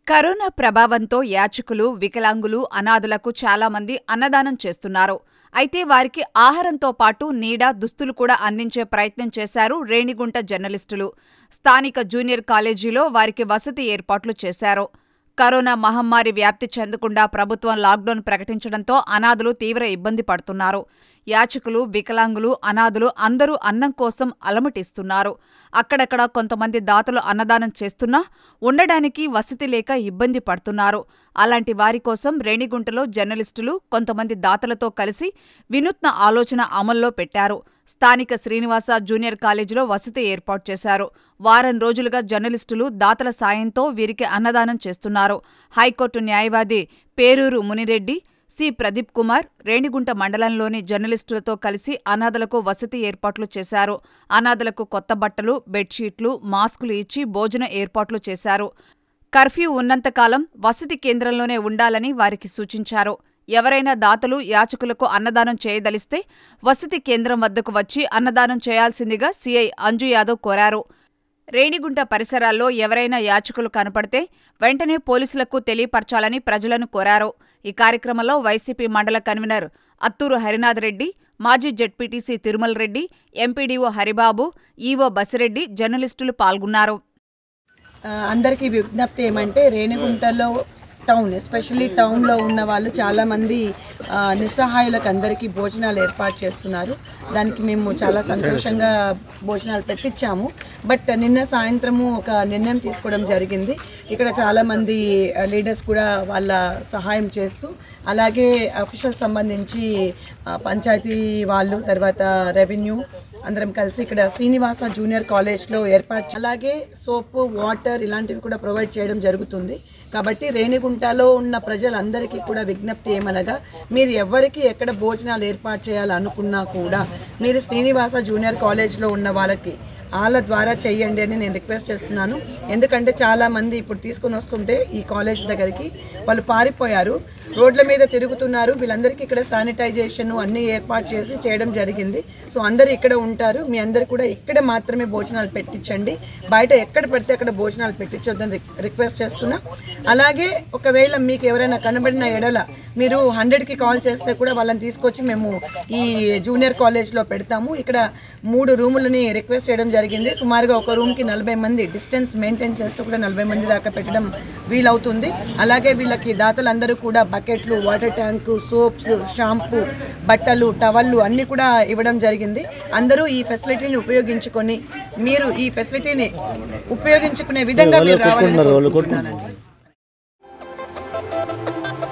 corona ప్రభావంతో యాచకులు వికలాంగులు అనాథులకు చాలా మంది అన్నదానం చేస్తున్నారు అయితే వారికి ఆహారంతో పాటు నీడ దుస్తులు కూడా అందించే ప్రయత్నం చేశారు రేణిగుంట జర్నలిస్టులు స్థానిక జూనియర్ కాలేజీలో వారికి వసతి ఏర్పాట్లు చేశారు కరోనా మహమ్మారి వ్యాప్తి చెందకుండా ప్రభుత్వం లాక్డౌన్ ప్రకటించడంతో అనాథులు తీవ్ర ఇబ్బంది పడుతున్నారు యాచకులు వికలాంగులు అనాథులు అందరూ అన్నం కోసం అలమటిస్తున్నారు అక్కడక్కడ కొంతమంది దాతలు అన్నదానం చేస్తున్నా ఉండడానికి వసతి లేక ఇబ్బంది పడుతున్నారు అలాంటి వారి కోసం రేణిగుంటలో జర్నలిస్టులు కొంతమంది దాతలతో కలిసి వినూత్న ఆలోచన అమల్లో పెట్టారు స్థానిక శ్రీనివాస జూనియర్ కాలేజీలో వసతి ఏర్పాటు చేశారు వారం రోజులుగా జర్నలిస్టులు దాతల సాయంతో వీరికి అన్నదానం చేస్తున్నారు హైకోర్టు న్యాయవాది పేరూరు మునిరెడ్డి సి ప్రదీప్ కుమార్ రేణిగుంట మండలంలోని జర్నలిస్టులతో కలిసి అనాథలకు వసతి ఏర్పాట్లు చేశారు అనాథలకు కొత్త బట్టలు బెడ్షీట్లు మాస్కులు ఇచ్చి భోజన ఏర్పాట్లు చేశారు కర్ఫ్యూ ఉన్నంతకాలం వసతి కేంద్రంలోనే ఉండాలని వారికి సూచించారు ఎవరైనా దాతలు యాచకులకు అన్నదానం చేయదలిస్తే వసతి కేంద్రం వద్దకు వచ్చి అన్నదానం చేయాల్సిందిగా సీఐ అంజు యాదవ్ కోరారు రేణిగుంట పరిసరాల్లో ఎవరైనా యాచకులు కనపడితే వెంటనే పోలీసులకు తెలియపరచాలని ప్రజలను కోరారు ఈ కార్యక్రమంలో వైసీపీ మండల కన్వీనర్ అత్తూరు హరినాథ్ రెడ్డి మాజీ ZPTC Tirumala Reddy MPDO Haribabu EO Basi Reddy జర్నలిస్టులు పాల్గొన్నారు ఆ, అందరికీ విజ్ఞప్తి ఏమంటే రేణిగుంటలో టౌన్ ఎస్పెషల్లీ టౌన్లో ఉన్న వాళ్ళు చాలామంది ఆ, నిస్సహాయులకు అందరికీ భోజనాలు ఏర్పాటు చేస్తున్నారు దానికి మేము చాలా సంతోషంగా భోజనాలు పెట్టించాము బట్ నిన్న సాయంత్రము ఒక నిర్ణయం తీసుకోవడం జరిగింది ఇక్కడ చాలామంది లీడర్స్ కూడా వాళ్ళ సహాయం చేస్తూ అలాగే అఫీషియల్ సంబంధించి ఆ, పంచాయతీ వాళ్ళు తర్వాత రెవెన్యూ అందరం కలిసి ఇక్కడ శ్రీనివాస జూనియర్ కాలేజ్లో ఏర్పాటు చే- అలాగే సోప్ వాటర్ ఇలాంటివి కూడా ప్రొవైడ్ చేయడం జరుగుతుంది కాబట్టి రేణిగుంటలో ఉన్న ప్రజలందరికీ కూడా విజ్ఞప్తి ఏమనగా మీరు ఎవరికి ఎక్కడ భోజనాలు ఏర్పాటు చేయాలనుకున్నా కూడా మీరు శ్రీనివాస జూనియర్ కాలేజ్లో ఉన్న వాళ్ళకి వాళ్ళ ద్వారా చెయ్యండి అని నేను రిక్వెస్ట్ చేస్తున్నాను ఎందుకంటే చాలామంది ఇప్పుడు తీసుకొని వస్తుంటే ఈ కాలేజ్ దగ్గరికి వాళ్ళు పారిపోయారు రోడ్ల మీద తిరుగుతున్నారు వీళ్ళందరికీ ఇక్కడ శానిటైజేషన్ అన్నీ ఏర్పాటు చేసి చేయడం జరిగింది సో అందరూ ఇక్కడ ఉంటారు మీ అందరు కూడా ఇక్కడ మాత్రమే భోజనాలు పెట్టించండి బయట ఎక్కడ పడితే అక్కడ భోజనాలు పెట్టించొద్దని రిక్- రిక్వెస్ట్ చేస్తున్నా అలాగే ఒకవేళ మీకు ఎవరైనా కనబడిన ఎడల మీరు హండ్రెడ్కి కాల్ చేస్తే కూడా వాళ్ళని తీసుకొచ్చి మేము ఈ జూనియర్ కాలేజ్లో పెడతాము ఇక్కడ మూడు రూములని రిక్వెస్ట్ చేయడం జరిగింది సుమారుగా ఒక రూమ్కి నలభై మంది డిస్టెన్స్ మెయింటైన్ చేస్తూ కూడా నలభై మంది దాకా పెట్టడం వీలవుతుంది అలాగే వీళ్ళకి దాతలందరూ కూడా బకెట్లు వాటర్ ట్యాంకు సోప్స్ షాంపూ బట్టలు టవళ్ళు అన్నీ కూడా ఇవ్వడం జరిగింది అందరూ ఈ ఫెసిలిటీని ఉపయోగించుకొని మీరు ఈ ఫెసిలిటీని ఉపయోగించుకునే విధంగా మీరు రావాలని కోరుకుంటున్నానండి